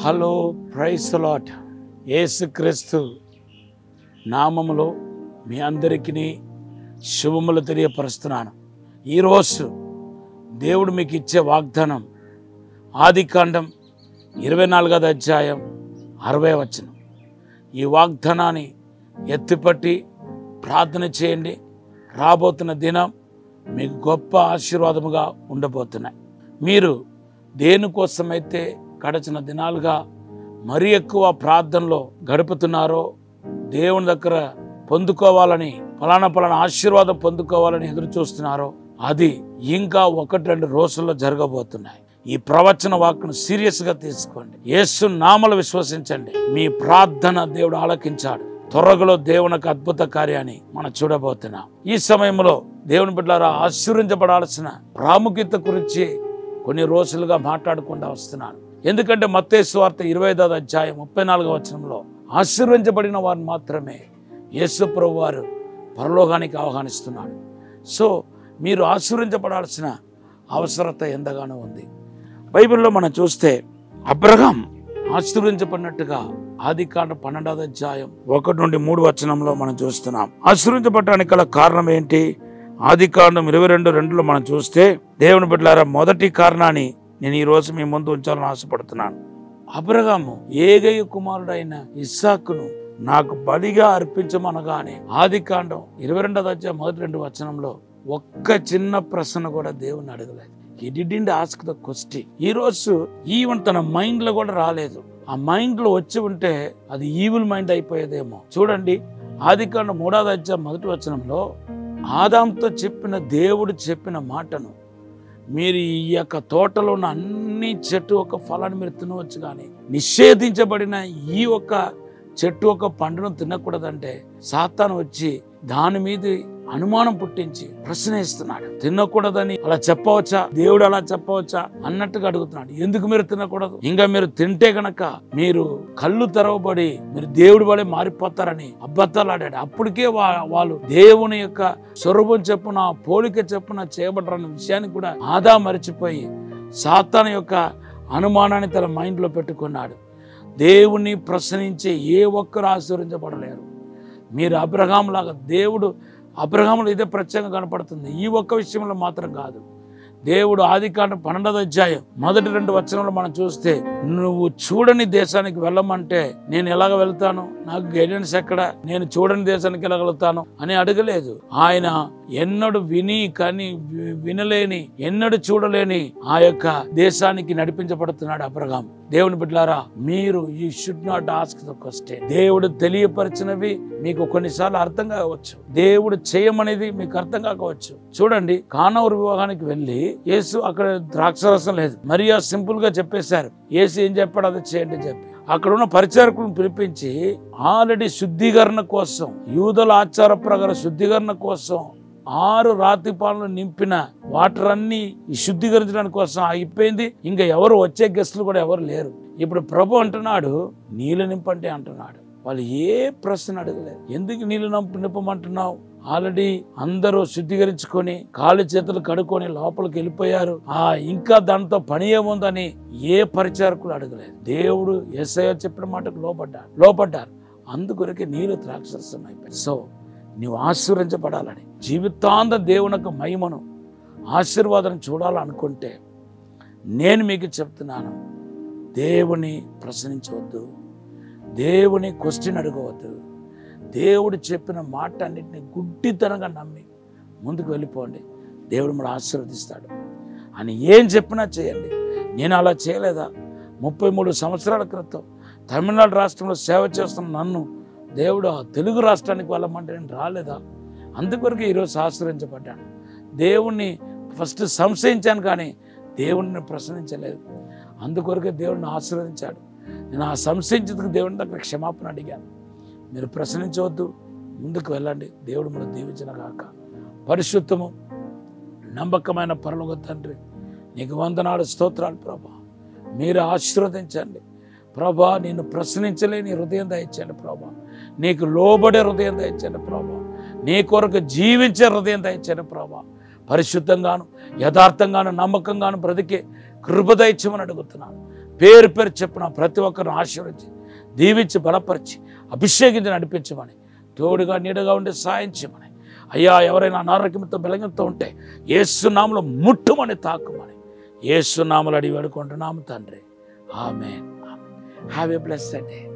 hello price lot యేసుక్రీస్తు నామములో మీ అందరికీ శుభములు తెలియపరుస్తున్నాను ఈరోజు దేవుడు మీకు ఇచ్చే వాగ్దానం ఆదికాండం ఇరవై నాలుగవ అధ్యాయం అరవై వచనం ఈ వాగ్దానాన్ని ఎత్తిపట్టి ప్రార్థన చేయండి రాబోతున్న దినం మీకు గొప్ప ఆశీర్వాదముగా ఉండబోతున్నాయి మీరు దేనికోసమైతే గడచిన దినాలుగా మరి ఎక్కువ ప్రార్థనలో గడుపుతున్నారో దేవుని దగ్గర పొందుకోవాలని ఫలానా ఫలానా ఆశీర్వాదం పొందుకోవాలని ఎదురు చూస్తున్నారో అది ఇంకా ఒకటి రెండు రోజుల్లో జరగబోతున్నాయి ఈ ప్రవచన వాక్కును సీరియస్గా తీసుకోండి యేసు నామలు విశ్వసించండి మీ ప్రార్థన దేవుడు ఆలకించాడు త్వరగలో దేవునికి అద్భుత కార్యాన్ని మనం చూడబోతున్నాం ఈ సమయంలో దేవుని బిడ్డారా ఆశీర్వించబడాల్సిన ప్రాముఖ్యత గురించి కొన్ని రోజులుగా మాట్లాడకుండా వస్తున్నాను ఎందుకంటే మత్తేసు వార్త ఇరవై ఐదో అధ్యాయం ముప్పై నాలుగో వచనంలో ఆశీర్వించబడిన వారిని మాత్రమే యేసు ప్రభు వారు పరలోకానికి ఆహ్వానిస్తున్నాడు సో మీరు ఆశీర్వించబడాల్సిన అవసరత ఎంతగానో ఉంది బైబిల్లో మనం చూస్తే అబ్రహం ఆశీర్వించబడినట్టుగా ఆది కాండ పన్నెండవ అధ్యాయం ఒకటి నుండి మూడు వచనంలో మనం చూస్తున్నాం ఆశీర్వించబడటానికి గల కారణం ఏంటి ఆది కాండం ఇరవై రెండు రెండులో మనం చూస్తే దేవుని బిడ్డలారా మొదటి కారణాన్ని నేను ఈ రోజు మీ ముందు ఉంచాలని ఆశపడుతున్నాను అబ్రహాము ఏగయ్య కుమారుడైన ఇస్సాకును నాకు బలిగా అర్పించమనగానే ఆది కాండం ఇరవై రెండవ అధ్యాయం మొదటి రెండు వచనంలో ఒక్క చిన్న ప్రశ్న కూడా దేవుని అడగలేదు he did ask the question ఈ రోజు ఈవెన్ తన మైండ్ లో కూడా రాలేదు ఆ మైండ్ లో వచ్చి ఉంటే అది ఈవిల్ మైండ్ అయిపోయేదేమో చూడండి ఆది కాండం మూడవ అధ్యాయం మొదటి వచనంలో ఆదాంతో చెప్పిన దేవుడు చెప్పిన మాటను మీరు ఈ యొక్క తోటలో ఉన్న అన్ని చెట్టు ఒక ఫలాన్ని మీరు తినవచ్చు కానీ నిషేధించబడిన ఈ ఒక్క చెట్టు ఒక పండును తినకూడదంటే సాతాను వచ్చి దాని మీద అనుమానం పుట్టించి ప్రశ్నిస్తున్నాడు తినకూడదని అలా చెప్పవచ్చా దేవుడు అలా చెప్పవచ్చా అన్నట్టుగా అడుగుతున్నాడు ఎందుకు మీరు తినకూడదు ఇంకా మీరు తింటే గనక మీరు కళ్ళు తెరవబడి మీరు దేవుడి వలె మారిపోతారని అబద్ధాలు ఆడాడు అప్పటికే వా- వాళ్ళు దేవుని యొక్క స్వరూపం చెప్పున పోలిక చెప్పున చేయబడరన్న విషయాన్ని కూడా ఆదా మరిచిపోయి సాతాను యొక్క అనుమానాన్ని తన మైండ్లో పెట్టుకున్నాడు దేవుణ్ణి ప్రశ్నించే ఏ ఒక్కరు ఆశీర్వించబడలేరు మీరు అబ్రహాం లాగా దేవుడు అబ్రహాములు ఇదే ప్రత్యేకంగా కనపడుతుంది ఈ ఒక్క విషయంలో మాత్రం కాదు దేవుడు ఆది కాండం పన్నెండవ అధ్యాయం మొదటి రెండు వచనంలో మనం చూస్తే నువ్వు చూడని దేశానికి వెళ్ళమంటే నేను ఎలాగ వెళ్తాను నాకు గైడెన్స్ ఎక్కడ నేను చూడని దేశానికి వెళ్ళగలుగుతాను అని అడగలేదు ఆయన ఎన్నడు విని కానీ వి- వినలేని ఎన్నడు చూడలేని ఆ యొక్క దేశానికి నడిపించబడుతున్నాడు అబ్రహాం దేవుని బిడ్డలారా మీరు ఈ should not ask the question దేవుడు తెలియపరిచినవి మీకు కొన్నిసార్లు అర్థం కావచ్చు దేవుడు చేయమనేది మీకు అర్థం కాకపోవచ్చు చూడండి కానవరు వివాహానికి వెళ్ళి యేసు అక్కడ ద్రాక్షరసం లేదు మరియా సింపుల్ గా చెప్పేశారు యేసు ఏం చెప్పాడు అది చేయండి అని చెప్పి అక్కడ ఉన్న పరిచారకులను పిలిపించి ఆల్రెడీ శుద్ధీకరణ కోసం యూదుల ఆచార ప్రకారం శుద్ధీకరణ కోసం ఆరు రాతి పాలను నింపిన వాటర్ అన్ని ఈ శుద్ధీకరించడానికి కోసం ఆగిపోయింది ఇంకా ఎవరు వచ్చే గెస్టులు కూడా ఎవరు లేరు ఇప్పుడు ప్రభు అంటున్నాడు నీళ్ళు నింపంటే అంటున్నాడు వాళ్ళు ఏ ప్రశ్న అడగలేదు ఎందుకు నీళ్ళు నంపు నింపమంటున్నావు ఆల్రెడీ అందరూ శుద్ధీకరించుకొని కాళ్ళు చేతులు కడుక్కొని లోపలికి వెళ్ళిపోయారు ఆ ఇంకా దాంతో పని ఏముందని ఏ పరిచారకులు అడగలేదు దేవుడు ఎస్ఐ చెప్పిన మాటకు లోపడ్డాడు లోపడ్డారు అందుకొరకే నీళ్ళు ద్రాక్షరసం అయిపోయింది సో నీవు ఆశీర్వించబడాలని జీవితాంత దేవునకు మహిమను ఆశీర్వాదం చూడాలనుకుంటే నేను మీకు చెప్తున్నాను దేవుని ప్రశ్నించవద్దు దేవుని క్వశ్చన్ అడగవద్దు దేవుడు చెప్పిన మాట అన్నింటినీ గుడ్డితనంగా నమ్మి ముందుకు వెళ్ళిపోండి దేవుడు మనం ఆశీర్వదిస్తాడు అని ఏం చెప్పినా చేయండి నేను అలా చేయలేదా ముప్పై మూడు సంవత్సరాల క్రితం తమిళనాడు రాష్ట్రంలో సేవ చేస్తున్న నన్ను దేవుడు ఆ తెలుగు రాష్ట్రానికి వెళ్ళమంటే నేను రాలేదా అందుకొరకు ఈరోజు ఆశ్రయించబడ్డాను దేవుణ్ణి ఫస్ట్ సంశయించాను కానీ దేవుణ్ణి ప్రశ్నించలేదు అందుకొరకే దేవుడిని ఆశీర్వదించాడు నేను ఆ సంశయించేందుకు దేవుని దగ్గర క్షమాపణ అడిగాను మీరు ప్రశ్నించవద్దు ముందుకు వెళ్ళండి దేవుడు మనం దీవించిన కాక పరిశుద్ధము నమ్మకమైన పరలోక తండ్రి నీకు వందనాడు స్తోత్రాలు ప్రభా మీరు ఆశీర్వదించండి ప్రభా నేను ప్రశ్నించలేని హృదయం దయచండి ప్రభా నీకు లోబడే హృదయం దయచండి ప్రభా నీ కొరకు జీవించే హృదయం దయచండి ప్రభా పరిశుద్ధంగాను యథార్థంగాను నమ్మకంగాను బ్రతికే కృప దయచమని అడుగుతున్నాను పేరు పేరు చెప్పిన ప్రతి ఒక్కరిని ఆశీర్వదించి దీవించి బలపరిచి అభిషేకించి నడిపించమని తోడుగా నీడగా ఉండి సాయం చేయమని అయ్యా ఎవరైనా అనారోగ్యంతో బలగంతో ఉంటే ఏసునామలో ముట్టుమని తాకుమని ఏసునామలు అడిగి వేడుకుంటున్నాము తండ్రి ఆమె హ్యావ్ ఏ బ్లెస్డ్ డే